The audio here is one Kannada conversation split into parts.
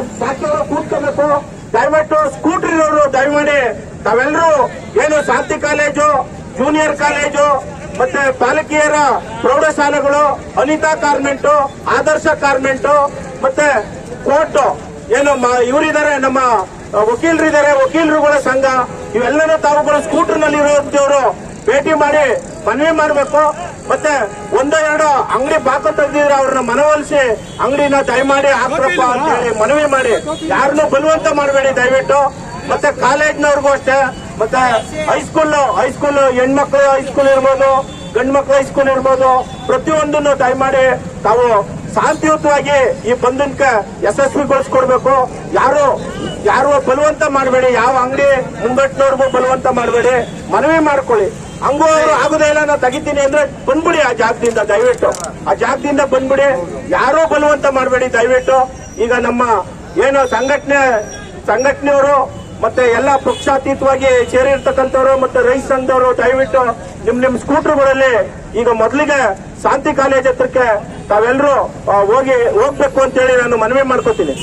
ಬಾಕಿಯವರು ಕೂತ್ಕೋಬೇಕು ದಯವಿಟ್ಟು ಸ್ಕೂಟರ್ ಇರೋರು ದಯಮಾಡಿ ತಾವೆಲ್ಲರೂ ಏನು ಶಾಂತಿ ಕಾಲೇಜು ಜೂನಿಯರ್ ಕಾಲೇಜು ಮತ್ತೆ ಬಾಲಕಿಯರ ಪ್ರೌಢಶಾಲೆಗಳು ಅನಿತಾ ಕಾರ್ಮೆಂಟು ಆದರ್ಶ ಕಾರ್ಮೆಂಟು ಮತ್ತೆ ಕೋರ್ಟ್ ಏನು ಮ- ಇವರಿದ್ದಾರೆ ನಮ್ಮ ವಕೀಲರಿದ್ದಾರೆ ವಕೀಲರುಗಳ ಸಂಘ ಇವೆಲ್ಲನೂ ತಾವುಗಳು ಸ್ಕೂಟರ್ ನಲ್ಲಿ ಇರೋದವರು ಭೇಟಿ ಮಾಡಿ ಮನವಿ ಮಾಡಬೇಕು ಮತ್ತೆ ಒಂದೋ ಎರಡೋ ಅಂಗಡಿ ಬಾಕ ತೆಗೆದಿದ್ರೆ ಅವ್ರನ್ನ ಮನವೊಲಿಸಿ ಅಂಗಡಿನ ದಯಮಾಡಿ ಹಾಕ್ರಪ್ಪ ಅಂತ ಹೇಳಿ ಮನವಿ ಮಾಡಿ ಯಾರನ್ನೂ ಬಲವಂತ ಮಾಡಬೇಡಿ ದಯವಿಟ್ಟು ಮತ್ತೆ ಕಾಲೇಜ್ನವ್ರಿಗೂ ಅಷ್ಟೇ ಮತ್ತೆ ಹೈಸ್ಕೂಲ್ ಹೈಸ್ಕೂಲ್ ಹೆಣ್ಮಕ್ಳು ಹೈಸ್ಕೂಲ್ ಇರ್ಬೋದು ಗಂಡು ಮಕ್ಳು ಹೈಸ್ಕೂಲ್ ಇರ್ಬೋದು ಪ್ರತಿಯೊಂದನ್ನು ದಯಮಾಡಿ ತಾವು ಶಾಂತಿಯುತವಾಗಿ ಈ ಬಂಧನಕ್ಕೆ ಯಶಸ್ವಿಗೊಳಿಸ್ಕೊಡ್ಬೇಕು ಯಾರು ಯಾರು ಬಲವಂತ ಮಾಡಬೇಡಿ ಯಾವ ಅಂಗಡಿ ಮುಂಗಟ್ಟಿನವ್ರಿಗೂ ಬಲವಂತ ಮಾಡಬೇಡಿ ಮನವಿ ಮಾಡ್ಕೊಳ್ಳಿ ಹಂಗೂ ಅವರು ಆಗುದೇ ಇಲ್ಲ ನಾ ತೆಗಿತೀನಿ ಅಂದ್ರೆ ಬಂದ್ಬಿಡಿ ಆ ಜಾಗದಿಂದ ದಯವಿಟ್ಟು ಆ ಜಾಗದಿಂದ ಬಂದ್ಬಿಡಿ ಯಾರೂ ಬಲವಂತ ಮಾಡಬೇಡಿ ದಯವಿಟ್ಟು ಈಗ ನಮ್ಮ ಏನು ಸಂಘಟನೆ ಸಂಘಟನೆಯವರು ಮತ್ತೆ ಎಲ್ಲ ಪಕ್ಷಾತೀತವಾಗಿ ಸೇರಿರ್ತಕ್ಕಂಥವ್ರು ಮತ್ತೆ ರೈತ ಸಂಘದವರು ದಯವಿಟ್ಟು ನಿಮ್ ನಿಮ್ ಸ್ಕೂಟರ್ಗಳಲ್ಲಿ ಈಗ ಮೊದಲಿಗೆ ಶಾಂತಿ ಕಾಲೇಜ್ ಹತ್ರಕ್ಕೆ ತಾವೆಲ್ಲರೂ ಆ, ಹೋಗಿ ಹೋಗ್ಬೇಕು ಅಂತೇಳಿ ನಾನು ಮನವಿ ಮಾಡ್ಕೋತೀನಿ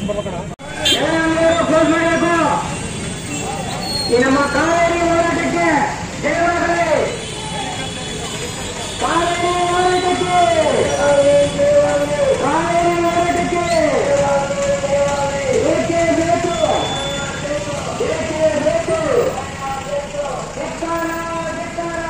ಈ ನಮ್ಮ ಕಾವೇರಿ ಹೋರಾಟಕ್ಕೆ ಜಯವಾಗಲಿ ಕಾವೇರಿ ಹೋರಾಟಕ್ಕೆ ಕಾವೇರಿ ಹೋರಾಟಕ್ಕೆ ಏಕೆ ಬೇಕು ಏಕೆ ಬೇಕು ಧಿಕ್ಕಾರ, ಧಿಕ್ಕಾರ.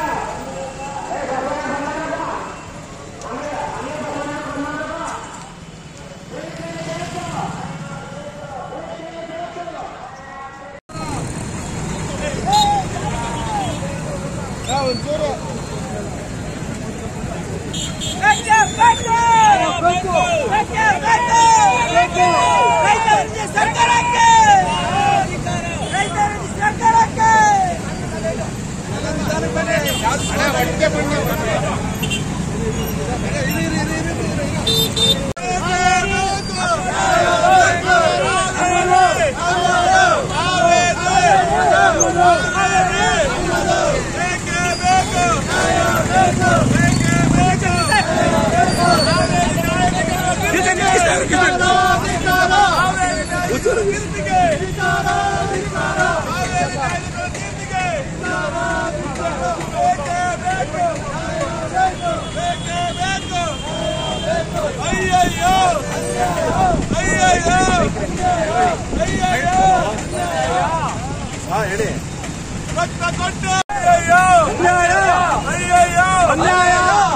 ಅಯ್ಯಯ್ಯೋ ಅಯ್ಯಯ್ಯೋ ಅಯ್ಯಯ್ಯೋ ರಕ್ತ ಕೊಟ್ಟು ಅಯ್ಯಯ್ಯೋ ಅಯ್ಯಯ್ಯೋ ಅನ್ಯಾಯ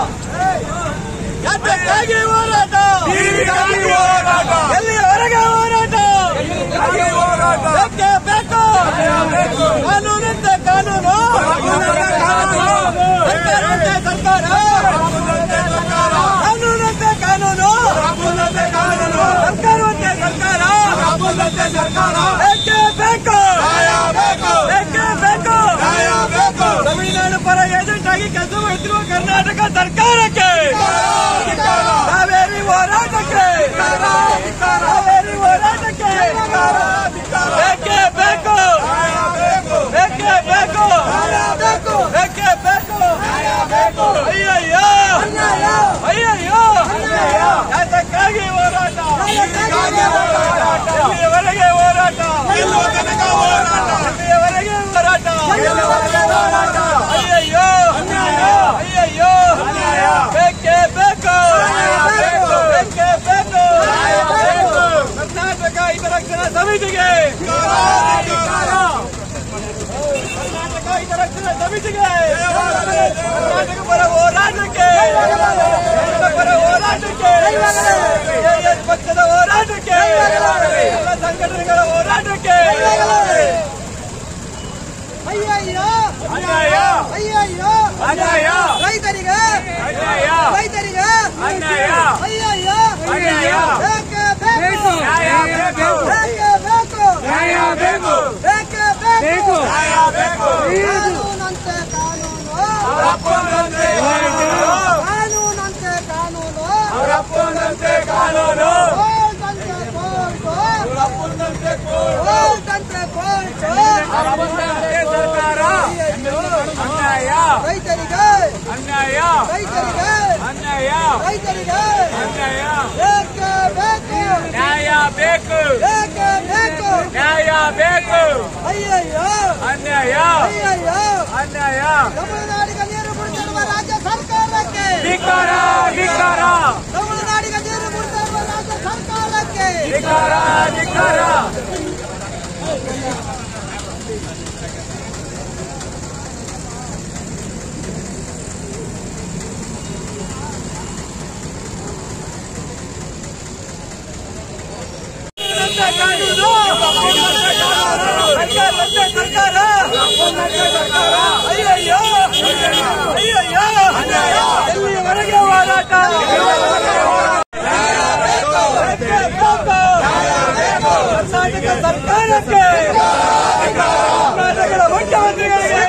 ಯಾತಕ್ಕಾಗಿ ಹೋರಾಟ ಹೋರಾಟ ಎಲ್ಲಿವರೆಗೆ ಹೋರಾಟ ಹೋರಾಟ ಬೇಕೇ ಬೇಕು ಕಾನೂನಂತೆ ಕಾನೂನು ಸರ್ಕಾರವಂತೆ ಸರ್ಕಾರ ಕಾನೂನಂತೆ ಕಾನೂನು ಸರ್ಕಾರವಂತೆ ಸರ್ಕಾರ ಬೇಕೇ ಬೇಕು ಬೇಕೇ ಬೇಕು ತಮಿಳುನಾಡು ಪರ ಏಜೆಂಟ್ ಆಗಿ ಕೆಲಸ ಮಾಡ್ತಿರುವ ಕರ್ನಾಟಕ ಸರ್ಕಾರಕ್ಕೆ ಕಾವೇರಿ ಹೋರಾಟಕ್ಕೆ ಕಾವೇರಿ ಹೋರಾಟಕ್ಕೆ ಬೇಕೇ ಬೇಕು ಬೇಕೇ ಬೇಕು ಬೇಕೇ ಬೇಕು ಅಯ್ಯಯ್ಯೋ ಅಯ್ಯಯ್ಯೋ ಯಾತಕ್ಕಾಗಿ ಹೋರಾಟ ಎಲ್ಲಿಯವರೆಗೆ ಹೋರಾಟ ಎಲ್ಲಿಯವರೆಗೆ ಹೋರಾಟ ಅಯ್ಯಯ್ಯೋ ಅಯ್ಯಯ್ಯೋ ಬೇಕೇ ಬೇಕು ಬೇಕೇ ಬೇಕು ಕರ್ನಾಟಕ ಹಿತರಕ್ಷಣಾ ಸಮಿತಿಗೆ ಕರ್ನಾಟಕ ಹಿತರಕ್ಷಣಾ ಸಮಿತಿಗೆ ಕರ್ನಾಟಕ ಪರ ಹೋರಾಟಕ್ಕೆ ಕನ್ನಡ ಪರ ಹೋರಾಟಕ್ಕೆ ಜೆಡಿಎಸ್ ಪಕ್ಷದ ಹೋರಾಟಕ್ಕೆ ಎಲ್ಲ ಸಂಘಟನೆಗಳ ಹೋರಾಟಕ್ಕೆ ಅಯ್ಯಯ್ಯೋ ಅನ್ಯಾಯ ಅಯ್ಯಯ್ಯೋ ಅನ್ಯಾಯ ರೈತರಿಗೆ ಅನ್ಯಾಯ ರೈತರಿಗೆ ಅನ್ಯಾಯ ಅಯ್ಯಯ್ಯೋ ಅನ್ಯಾಯ ಬೇಕೇ ಬೇಕು ನ್ಯಾಯ ಬೇಕು ಬೇಕೇ ಬೇಕು ನ್ಯಾಯ ಬೇಕು ಬೇಕೇ ಬೇಕು ನ್ಯಾಯ ಬೇಕು ಕಾನೂನಂತೆ ಕಾನೂನು ಅಪ್ಪನಂತೆ ಕಾನೂನಂತೆ ಕಾನೂನು ಅಪ್ಪನಂತೆ ಕಾನೂನು ಕೋರ್ಟಂತೆ ಕೋರ್ಟು ಅಪ್ಪನಂತೆ ಕೋರ್ಟ್ ಕೋರ್ಟಂತೆ ಕೋರ್ಟು ಅಪ್ಪನಂತೆ ಸರ್ಕಾರ ಅನ್ಯಾಯ ರೈತರಿಗೆ ಅನ್ಯಾಯ ರೈತರಿಗೆ ಅನ್ಯಾಯ ರೈತರಿಗೆ ಅನ್ಯಾಯ ಬೇಕೇ ಬೇಕು ನ್ಯಾಯ ಬೇಕು ಅನ್ಯಾಯ ಅಯ್ಯಯ್ಯೋ ಅನ್ಯಾಯ ತಮಿಳುನಾಡಿಗೆ ನೀರು ಬಿಡ್ತಿರುವ ರಾಜ್ಯ ಸರ್ಕಾರಕ್ಕೆ ಧಿಕ್ಕಾರ ಧಿಕ್ಕಾರ ತಮಿಳುನಾಡಿಗೆ ನೀರು ಬಿಡ್ತಿರುವ ರಾಜ್ಯ ಸರ್ಕಾರಕ್ಕೆ ಧಿಕ್ಕಾರ ಧಿಕ್ಕಾರ ಸರ್ಕಾರ ಅಯ್ಯಯ್ಯೋ ಅಯ್ಯಯ್ಯೋ ಎಲ್ಲಿವರೆಗೆ ಹೋರಾಟ ಕರ್ನಾಟಕ ಸರ್ಕಾರಕ್ಕೆ ಕರ್ನಾಟಕದ ಮುಖ್ಯಮಂತ್ರಿಗಳಿಗೆ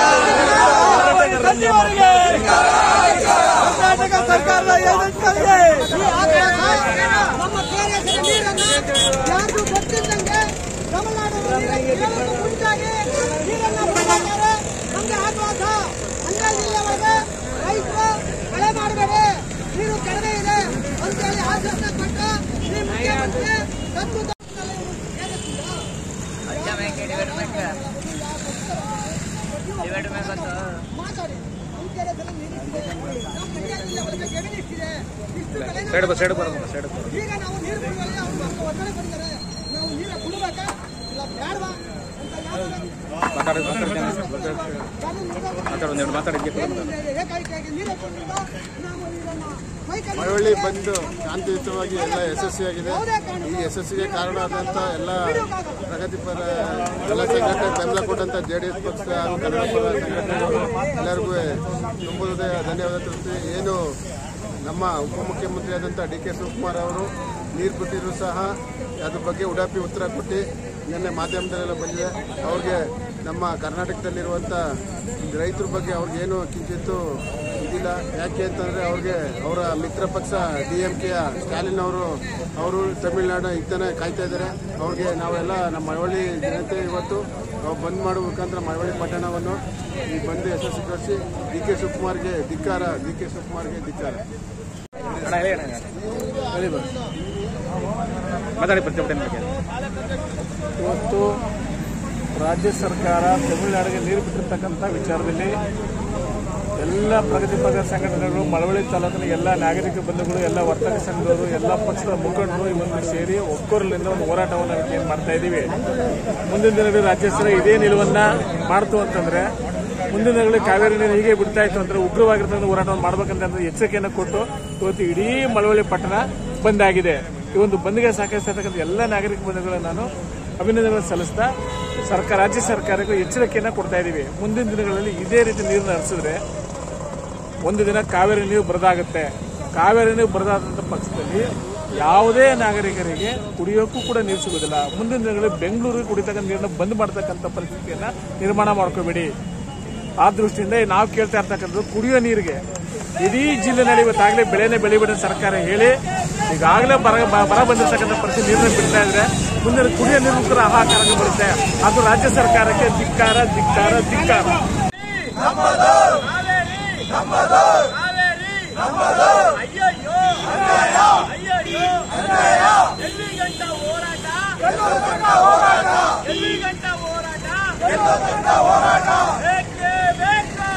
ಸಚಿವರಿಗೆ ಕರ್ನಾಟಕ ಸರ್ಕಾರದ ಏಜೆಂಟ್ಗಳಿಗೆ ನಮ್ಮ ಕೆರೆಯ ನೀರನ್ನ ಯಾರು ಗೊತ್ತಿದ್ದಂಗೆ ತಮಿಳುನಾಡು ಕೇಳಲು ಮುಂಚಾಗಿ ನೀರನ್ನ ಬಿಡ್ತಾರೆ ನಮ್ಗೆ ಆಘಾತ ಹಂಗಾಗಿ ಇಲ್ಲಿವರೆಗೆ ರೈತರು ಬೆಳೆ ಮಾಡಬೇಡಿ ನೀರು ಕಡಿಮೆ ಇದೆ ಅಂತೇಳಿ ಆಶ್ವಾಸನೆ ಕೊಟ್ಟು ಈ ಮುಖ್ಯಮಂತ್ರಿ ತಪ್ಪು ಮಾತಾಡಿ ನಮ್ಮ ಕೆರೆಯಲ್ಲಿ ನೀರಿದೆ ನಮ್ಮ ಮಂಡ್ಯದಲ್ಲಿ ಅವರಿಗೆ ಜಮೀನು ಇಷ್ಟಿದೆ ಇಷ್ಟು ಬೆಲೆ ಈಗ ನಾವು ನೀರು ಕುಡಿಯುವಲ್ಲಿ ಅವರು ನಮ್ಗೆ ಒತ್ತಡ ಕೊಟ್ಟಿದ್ದಾರೆ ನಾವು ನೀರ ಕುಡಿಬೇಕಾ ಇಲ್ಲ ಬೇಡವಾ ಅಂತ ಏಕಾಏಕಿಯಾಗಿ ನೀರು ಕೊಟ್ಟಿದ್ದು ನಾವು ಇದನ್ನ ಮೈಕಲ್ಲಿ ಮಳವಳ್ಳಿ ಬಂದು ಶಾಂತಿಯುತವಾಗಿ ಎಲ್ಲ ಯಶಸ್ವಿಯಾಗಿದೆ ಈ ಯಶಸ್ಸಿಗೆ ಕಾರಣವಾದಂಥ ಎಲ್ಲ ಪ್ರಗತಿಪರ ಎಲ್ಲ ಸಂಘಟನೆ ಬೆಂಬಲ ಕೊಟ್ಟಂತ ಜೆ ಡಿ ಎಸ್ ಪಕ್ಷ ಹಾಗೂ ಕನ್ನಡ ಪರ ಸಂಘಟನೆಗಳು ಎಲ್ಲರಿಗೂ ತುಂಬ ಹೃದಯ ಧನ್ಯವಾದ ತಿಳಿಸ್ತೀವಿ ಏನು ನಮ್ಮ ಉಪಮುಖ್ಯಮಂತ್ರಿಯಾದಂಥ ಡಿ ಕೆ ಶಿವಕುಮಾರ್ ಅವರು ನೀರು ಕೊಟ್ಟಿದ್ರು ಸಹ ಅದ್ರ ಬಗ್ಗೆ ಉಡಾಪಿ ಉತ್ತರ ಕೊಟ್ಟು ನಿನ್ನೆ ಮಾಧ್ಯಮದಲ್ಲೆಲ್ಲ ಬಂದಿದೆ ಅವ್ರಿಗೆ ನಮ್ಮ ಕರ್ನಾಟಕದಲ್ಲಿರುವಂಥ ರೈತರ ಬಗ್ಗೆ ಅವ್ರಿಗೇನು ಕಿಂಚಿತ್ತು ಇದಿಲ್ಲ ಯಾಕೆ ಅಂತಂದರೆ ಅವ್ರಿಗೆ ಅವರ ಮಿತ್ರ ಪಕ್ಷ ಡಿ ಎಂ ಕೆಯ ಸ್ಟಾಲಿನ್ ಅವರು ಅವರು ತಮಿಳುನಾಡು ಇದ್ದಾನೆ ಕಾಯ್ತಾ ಇದ್ದಾರೆ ಅವ್ರಿಗೆ ನಾವೆಲ್ಲ ನಮ್ಮ ಮಳವಳ್ಳಿ ಜನತೆ ಇವತ್ತು ನಾವು ಬಂದ್ ಮಾಡುವ ಮುಖಾಂತರ ಮಳವಳ್ಳಿ ಪಟ್ಟಣವನ್ನು ಈ ಬಂದ್ ಯಶಸ್ವಿಗೊಳಿಸಿ ಡಿ ಕೆ ಶಿವಕುಮಾರ್ಗೆ ಧಿಕ್ಕಾರ ಡಿ ಕೆ ಶಿವಕುಮಾರ್ಗೆ ಧಿಕ್ಕಾರ ಇವತ್ತು ರಾಜ್ಯ ಸರ್ಕಾರ ತಮಿಳುನಾಡಿಗೆ ನೀರು ಬಿಟ್ಟಿರ್ತಕ್ಕಂಥ ವಿಚಾರದಲ್ಲಿ ಎಲ್ಲ ಪ್ರಗತಿಪರ ಸಂಘಟನೆಗಳು ಮಳವಳ್ಳಿ ತಾಲೂಕಿನ ಎಲ್ಲ ನಾಗರಿಕ ಬಂಧುಗಳು ಎಲ್ಲ ವರ್ತಕ ಸಂಘದವರು ಎಲ್ಲ ಪಕ್ಷದ ಮುಖಂಡರು ಇವತ್ತು ಸೇರಿ ಒಕ್ಕೊರಲಿಂದ ಒಂದು ಹೋರಾಟವನ್ನು ಏನು ಮಾಡ್ತಾ ಇದ್ದೀವಿ ಮುಂದಿನ ದಿನಗಳಲ್ಲಿ ರಾಜ್ಯ ಸರ್ಕಾರ ಇದೇ ನಿಲುವನ್ನ ಮಾಡ್ತು ಅಂತಂದ್ರೆ ಮುಂದಿನ ದಿನಗಳಲ್ಲಿ ಕಾವೇರಿ ನೀರು ಹೀಗೆ ಬಿಡ್ತಾ ಇತ್ತು ಅಂದ್ರೆ ಉಗ್ರವಾಗಿರ್ತಕ್ಕಂಥ ಹೋರಾಟವನ್ನು ಮಾಡ್ಬೇಕಂತ ಎಚ್ಚರಿಕೆಯನ್ನು ಕೊಟ್ಟು ಇವತ್ತು ಇಡೀ ಮಳವಳ್ಳಿ ಪಟ್ಟಣ ಬಂದ್ ಆಗಿದೆ ಈ ಒಂದು ಬಂದ್ಗೆ ಸಹಕರಿಸಿರ್ತಕ್ಕಂಥ ಎಲ್ಲ ನಾಗರಿಕ ಬಂಧುಗಳನ್ನು ನಾನು ಅಭಿನಂದನೆಗಳನ್ನು ಸಲ್ಲಿಸ್ತಾ ಸರ್ಕಾರ ರಾಜ್ಯ ಸರ್ಕಾರಕ್ಕೂ ಎಚ್ಚರಿಕೆಯನ್ನು ಕೊಡ್ತಾ ಇದ್ದೀವಿ ಮುಂದಿನ ದಿನಗಳಲ್ಲಿ ಇದೇ ರೀತಿ ನೀರನ್ನು ಹರಿಸಿದ್ರೆ ಒಂದು ದಿನ ಕಾವೇರಿ ನೀರು ಬರದಾಗುತ್ತೆ ಕಾವೇರಿ ನೀರು ಬರದಾದಂಥ ಪಕ್ಷದಲ್ಲಿ ಯಾವುದೇ ನಾಗರಿಕರಿಗೆ ಕುಡಿಯೋಕ್ಕೂ ಕೂಡ ನೀರು ಸಿಗೋದಿಲ್ಲ ಮುಂದಿನ ದಿನಗಳಲ್ಲಿ ಬೆಂಗಳೂರಿಗೆ ಕುಡಿತಕ್ಕಂಥ ನೀರನ್ನು ಬಂದ್ ಮಾಡ್ತಕ್ಕಂಥ ಪರಿಸ್ಥಿತಿಯನ್ನ ನಿರ್ಮಾಣ ಮಾಡ್ಕೋಬೇಡಿ ಆ ದೃಷ್ಟಿಯಿಂದ ನಾವು ಕೇಳ್ತಾ ಇರ್ತಕ್ಕಂಥದ್ದು ಕುಡಿಯೋ ನೀರಿಗೆ ಇಡೀ ಜಿಲ್ಲೆನಲ್ಲಿ ಇವತ್ತಾಗಲೇ ಬೆಳೆನೇ ಬೆಳಿಬೇಡ ಸರ್ಕಾರ ಹೇಳಿ ಈಗಾಗಲೇ ಬರ ಬ- ಬರ ಬಂದಿರತಕ್ಕಂಥ ಪರಿಸ್ಥಿತಿ ನೀರನ್ನ ಬಿಡ್ತಾ ಇದ್ರೆ ಮುಂದೆ ಕುಡಿಯೋ ನೀರು ಕೂಡ ಹಾಹಾಕಾರ ಬರುತ್ತೆ ಅದು ರಾಜ್ಯ ಸರ್ಕಾರಕ್ಕೆ ಧಿಕ್ಕಾರ ಧಿಕ್ಕಾರ ಧಿಕ್ಕಾರ ಅಯ್ಯಯ್ಯೋ ಅಯ್ಯಯ್ಯೋ ಎಲ್ಲಿ ಗಂಟ ಹೋರಾಟ ಎಲ್ಲಿ ಗಂಟ ಹೋರಾಟ ಬೇಕೇ ಬೇಕು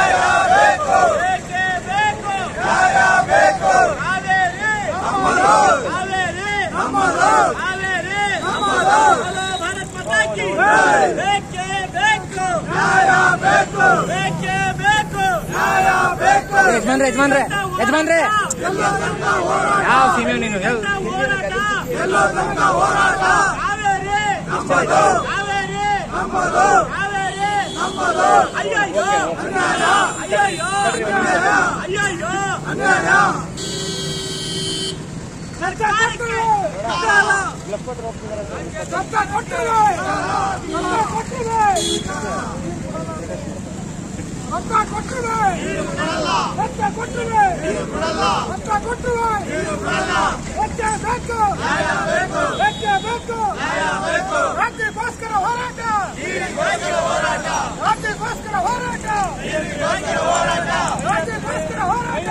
ಬೇಕೇ ಬೇಕು ಕಾವೇರಿ ಕಾವೇರಿ ಕಾವೇರಿ ಹಲೋ ಭಾರತ್ ಮಾತಾ ಕಿ ಬೇಕೇ ಬೇಕು ಬೇಕೇ ಬೇಕು ಯಜಮಾನ್ರೆ ಯಜಮಾನ್ರೆ ಯಜಮಾನ್ರೆ ಯಾವ ಸೀಮೆ ನೀನು ಹೇಳು ಕಾವೇರಿ ಕಾವೇರಿ ಕಾವೇರಿ ಅಯ್ಯಯ್ಯೋ ಅಯ್ಯಯ್ಯೋ ಅಯ್ಯಯ್ಯೋ ಸರ್ಕಾರಕ್ಕೆ ಸರ್ಕಾರ ಕೊಟ್ಟಿದೆ ಸರ್ಕಾರ ಕೊಟ್ಟಿದೆ ರೊಕ್ಕ ಕೊಟ್ಟಿವೆ ರೊಕ್ಕ ಕೊಟ್ಟಿವೆ ರೊಕ್ಕ ಕೊಟ್ಟಿವೆ ರೊಕ್ಕ ಬೇಕು ರೊಕ್ಕ ಬೇಕು ರಾಜ್ಯಕ್ಕೋಸ್ಕರ ಹೋರಾಟ ರಾಜ್ಯಕ್ಕೋಸ್ಕರ ಹೋರಾಟ ರಾಜ್ಯಕ್ಕೋಸ್ಕರ ಹೋರಾಟ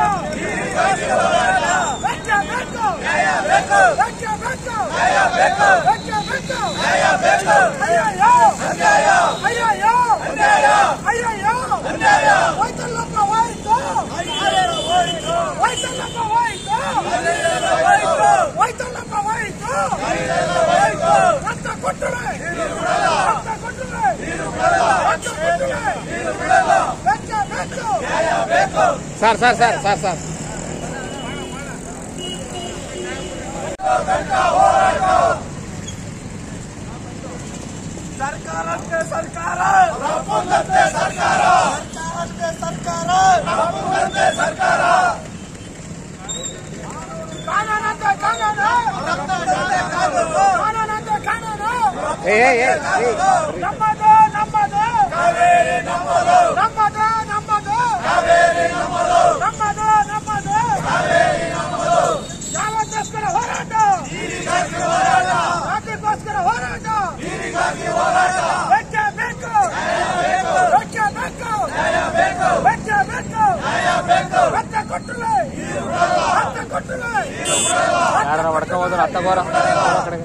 ರೊಕ್ಕ ಬೇಕು ರೊಕ್ಕ ಬೇಕು ರೊಕ್ಕ ಬೇಕು ಅಯ್ಯಯ್ಯೋ ಅಯ್ಯಯ್ಯೋ ವೈತಲ್ಲಪ್ಪ ಹೋಯ್ತು ವೈತಲ್ಲಪ್ಪ ಹೋಯ್ತು ವೈತಲ್ಲಪ್ಪ ಹೋಯ್ತು ರಕ್ತ ಕೊಟ್ಟರೆ ರಕ್ತ ಕೊಟ್ಟರೆ ರಕ್ತ ಕೊಟ್ಟರೆ ಬೆಚ್ಚ ಬೆಚ್ಚು ಸರ್ ಸರ್ ಸರ್ ಸರ್ ಸರ್ ಸರ್ಕಾರಕ್ಕೆ ಸರ್ಕಾರ ಸರ್ಕಾರಕ್ಕೆ ಸರ್ಕಾರ ಕಾನೂನಂತೆ ಕಾನೂನು ಕಾನೂನಂತೆ ಕಾನೂನು ಏ ಏ ಏ ಏ. ನಮ್ಮದು ನಮ್ಮದು ನಮ್ಮದು ನಮ್ಮದು ನಮ್ಮದು ನಮ್ಮದು ಯಾವತ್ತೋಸ್ಕರ ಹೋರಾಟ ಯಾತಕ್ಕೋಸ್ಕರ ಹೋರಾಟ ವೆಚ್ಚ ಬೇಕು ವೆಚ್ಚ ಬೇಕು ವೆಚ್ಚ ಬೇಕು ವೆಚ್ಚ ಕೊಟ್ಟರೆ ವೆಚ್ಚ ಕೊಟ್ಟರೆ ಯಾರ ಹೊಡ್ಕ ಹೋದ್ರು ಅತ್ತ ಗೋರ ಕಡೆಗೆ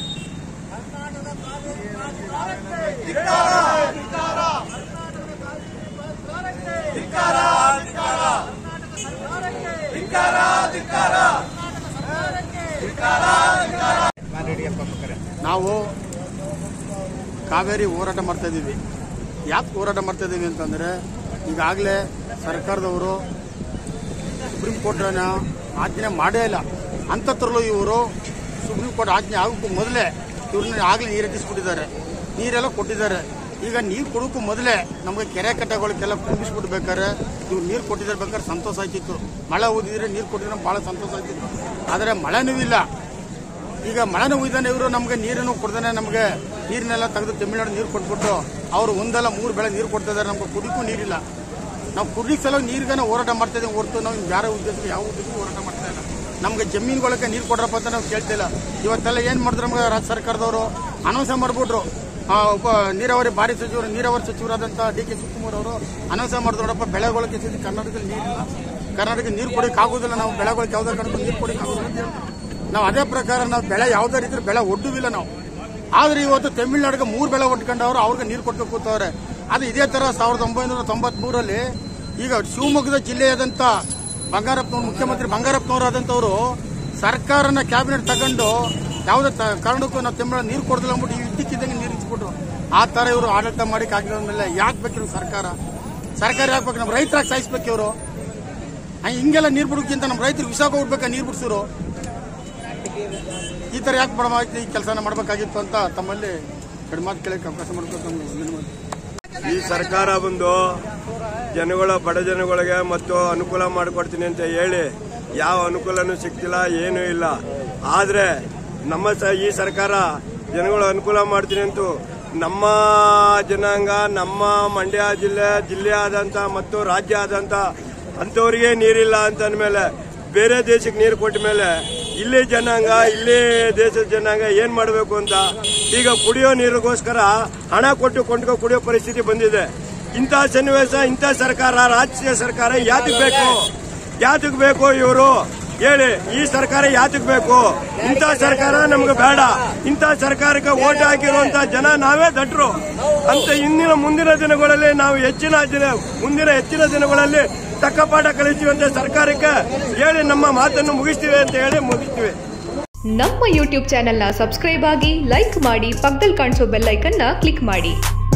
ನಾವು ಕಾವೇರಿ ಹೋರಾಟ ಮಾಡ್ತಾ ಇದ್ದೀವಿ ಯಾಕೆ ಹೋರಾಟ ಮಾಡ್ತಾ ಇದ್ದೀವಿ ಅಂತಂದ್ರೆ ಈಗಾಗಲೇ ಸರ್ಕಾರದವರು ಸುಪ್ರೀಂ ಕೋರ್ಟ್ನ ಆಜ್ಞೆ ಮಾಡೇ ಇಲ್ಲ ಅಂಥದ್ರಲ್ಲೂ ಇವರು ಸುಪ್ರೀಂ ಕೋರ್ಟ್ ಆಜ್ಞೆ ಆಗೋಕ್ಕೂ ಮೊದಲೇ ಇವ್ರನ್ನ ಆಗಲೇ ನೀರು ಎತ್ತಿಸ್ಬಿಟ್ಟಿದ್ದಾರೆ ನೀರೆಲ್ಲ ಕೊಟ್ಟಿದ್ದಾರೆ ಈಗ ನೀರು ಕೊಡೋಕ್ಕೂ ಮೊದಲೇ ನಮಗೆ ಕೆರೆ ಕಟ್ಟೆಗಳಿಗೆಲ್ಲ ತುಂಬಿಸ್ಬಿಟ್ಟು ಬೇಕಾದ್ರೆ ಇವ್ರು ನೀರು ಕೊಟ್ಟಿದ್ದಾರೆ ಬೇಕಾದ್ರೆ ಸಂತೋಷ ಆಯ್ತಿತ್ತು ಮಳೆ ಊದಿದ್ರೆ ನೀರು ಕೊಟ್ಟಿದ್ರೆ ಭಾಳ ಸಂತೋಷ ಆಯ್ತಿತ್ತು ಆದರೆ ಮಳೆನೂ ಇಲ್ಲ ಈಗ ಮಳೆನೂ ಉಯ್ದಾನೆ ಇವರು ನಮಗೆ ನೀರನ್ನು ಕೊಡ್ದಾನೆ ನಮಗೆ ನೀರನ್ನೆಲ್ಲ ತೆಗೆದು ತಮಿಳ್ನಾಡು ನೀರು ಕೊಟ್ಬಿಟ್ಟು ಅವರು ಒಂದಲ್ಲ ಮೂರು ಬೆಳೆ ನೀರು ಕೊಡ್ತಾ ಇದ್ದಾರೆ ನಮ್ಗೆ ಕುಡಿಗೂ ನೀರಿಲ್ಲ ನಾವು ಕುಡಿಲಿಕ್ಕೆ ಸಲ ನೀರಿಗಾನ ಹೋರಾಟ ಮಾಡ್ತಾ ಇದೀವಿ ಹೊರತು ನಾವು ಬೇರೆ ಉದ್ದೇಶಕ್ಕೆ ಯಾವ ಉದ್ದೇಶಕ್ಕೂ ಹೋರಾಟ ಮಾಡ್ತಾ ಇಲ್ಲ ನಮಗೆ ಜಮೀನುಗಳಿಗೆ ನೀರು ಕೊಡ್ರಪ್ಪ ಅಂತ ನಾವು ಕೇಳ್ತಾ ಇಲ್ಲ ಇವತ್ತೆಲ್ಲ ಏನು ಮಾಡಿದ್ರು ನಮಗೆ ರಾಜ್ಯ ಸರ್ಕಾರದವರು ಅನೌನ್ಸ್ ಮಾಡ್ಬಿಟ್ರು ಆ, ಉಪ ನೀರಾವರಿ ಭಾರಿ ಸಚಿವರು ನೀರಾವರಿ ಸಚಿವರಾದಂಥ ಡಿ ಕೆ ಶಿವಕುಮಾರ್ ಅವರು ಅನೌನ್ಸ್ ಮಾಡಿದ್ರು ನೋಡಪ್ಪ ಬೆಳೆಗಳಿಗೆ ಸಹಿತ ಕರ್ನಾಟಕದಲ್ಲಿ ನೀರಿಲ್ಲ ಕರ್ನಾಟಕ ನೀರು ಕೊಡಕ್ಕೆ ಆಗೋದಿಲ್ಲ ನಾವು ಬೆಳೆಗಳಿಗೆ ಯಾವುದೇ ಕಾರಣಕ್ಕೂ ನೀರು ಕೊಡಕ್ಕೆ ಆಗೋದಿಲ್ಲ ಅಂತ ಹೇಳ್ತಾರೆ. ನಾವು ಅದೇ ಪ್ರಕಾರ ನಾವು ಬೆಳೆ ಯಾವ್ದಾರು ಇದ್ರೆ ಬೆಳೆ ಒಡ್ಡುವಿಲ್ಲ ನಾವು ಆದ್ರೆ ಇವತ್ತು ತಮಿಳ್ನಾಡಿಗೆ ಮೂರು ಬೆಳೆ ಒಟ್ಕೊಂಡವ್ರು ಅವ್ರಿಗೆ ನೀರು ಕೊಟ್ಟು ಕೂತವ್ರೆ ಅದು ಇದೇ ತರ ಸಾವಿರದ ಒಂಬೈನೂರ ತೊಂಬತ್ ಮೂರಲ್ಲಿ ಈಗ ಶಿವಮೊಗ್ಗದ ಜಿಲ್ಲೆಯಾದಂತ ಬಂಗಾರಪ್ಪನವ್ರು ಮುಖ್ಯಮಂತ್ರಿ ಬಂಗಾರಪ್ಪನವರಾದಂಥವ್ರು ಸರ್ಕಾರನ ಕ್ಯಾಬಿನೆಟ್ ತಗೊಂಡು ಯಾವುದೇ ತ- ಕಾರಣಕ್ಕೂ ನಾವು ತಮಿಳ್ನಾಡು ನೀರು ಕೊಡ್ದಿಲ್ಲ ಅಂದ್ಬಿಟ್ಟು ಇದ್ದಕ್ಕಿದ್ದಂಗೆ ನೀರು ಇಚ್ಬಿಟ್ರು ಆ ತರ ಇವರು ಆಡಳಿತ ಮಾಡಿ ಆಗಿದ್ಮೇಲೆ ಯಾಕೆ ಬೇಕಿರು ಸರ್ಕಾರ ಸರ್ಕಾರ ಯಾಕೆ ಬೇಕು ನಮ್ಮ ರೈತರಾಗಿ ಸಾಯಿಸ್ಬೇಕು ಇವರು ಹಿಂಗೆಲ್ಲ ನೀರು ಬಿಡೋಕ್ಕಿಂತ ನಮ್ಮ ರೈತರಿಗೆ ವಿಷ ಕೊಡ್ಬೇಕಾ ನೀರು ಬಿಡಿಸಿರು ಈ ತರ ಯಾಕೆ ಮಾಡಬೇಕು ಈ ಕೆಲಸನ ಮಾಡಬೇಕಾಗಿತ್ತು ಅಂತ ತಮ್ಮಲ್ಲಿ ಎರಡು ಮಾತು ಕೇಳಕ್ಕೆ ಅವಕಾಶ ಮಾಡ್ಕೊಂಡು ಈ ಸರ್ಕಾರ ಬಂದು ಜನಗಳ ಬಡ ಜನಗಳಿಗೆ ಮತ್ತು ಅನುಕೂಲ ಮಾಡಿಕೊಡ್ತೀನಿ ಅಂತ ಹೇಳಿ ಯಾವ ಅನುಕೂಲನೂ ಸಿಗ್ತಿಲ್ಲ ಏನೂ ಇಲ್ಲ ಆದರೆ ನಮ್ಮ ಸ ಈ ಸರ್ಕಾರ ಜನಗಳ ಅನುಕೂಲ ಮಾಡ್ತೀನಿ ಅಂತೂ ನಮ್ಮ ಜನಾಂಗ ನಮ್ಮ ಮಂಡ್ಯ ಜಿಲ್ಲೆ ಜಿಲ್ಲೆ ಆದಂಥ ಮತ್ತು ರಾಜ್ಯ ಆದಂಥ ಅಂಥವ್ರಿಗೆ ನೀರಿಲ್ಲ ಅಂತ ಅಂದಮೇಲೆ ಬೇರೆ ದೇಶಕ್ಕೆ ನೀರು ಕೊಟ್ಟ ಮೇಲೆ ಇಲ್ಲಿ ಜನಾಂಗ ಇಲ್ಲಿ ದೇಶದ ಜನಾಂಗ ಏನ್ ಮಾಡಬೇಕು ಅಂತ ಈಗ ಕುಡಿಯೋ ನೀರಿಗೋಸ್ಕರ ಹಣ ಕೊಟ್ಟು ಕೊಂಡ್ಕೊ ಕುಡಿಯೋ ಪರಿಸ್ಥಿತಿ ಬಂದಿದೆ ಇಂಥ ಸನ್ನಿವೇಶ ಇಂಥ ಸರ್ಕಾರ ರಾಜ್ಯ ಸರ್ಕಾರ ಯಾತಕ್ ಬೇಕು ಯಾತಕ್ ಬೇಕು ಇವರು ಹೇಳಿ ಈ ಸರ್ಕಾರ ಯಾತಕ್ ಬೇಕು ಇಂಥ ಸರ್ಕಾರ ನಮ್ಗೆ ಬೇಡ ಇಂಥ ಸರ್ಕಾರಕ್ಕೆ ಓಟ್ ಹಾಕಿರುವಂತ ಜನ ನಾವೇ ದಟ್ರು ಅಂತ ಇಂದಿನ ಮುಂದಿನ ದಿನಗಳಲ್ಲಿ ನಾವು ಹೆಚ್ಚಿನ ದಿನ ಮುಂದಿನ ಹೆಚ್ಚಿನ ದಿನಗಳಲ್ಲಿ ತಕ್ಕ ಪಾಠ ಕಲಿಸ್ತೀವಿ ಅಂತ ಸರ್ಕಾರಕ್ಕೆ ಹೇಳಿ ನಮ್ಮ ಮಾತನ್ನು ಮುಗಿಸ್ತೀವಿ ಅಂತ ಹೇಳಿ ಮುಗಿಸ್ತೀವಿ ನಮ್ಮ ಯೂಟ್ಯೂಬ್ ಚಾನೆಲ್ನ ಸಬ್ಸ್ಕ್ರೈಬ್ ಆಗಿ ಲೈಕ್ ಮಾಡಿ ಪಕ್ಕದಲ್ಲಿ ಕಾಣಿಸೋ ಬೆಲ್ ಐಕನ್ನ ಕ್ಲಿಕ್ ಮಾಡಿ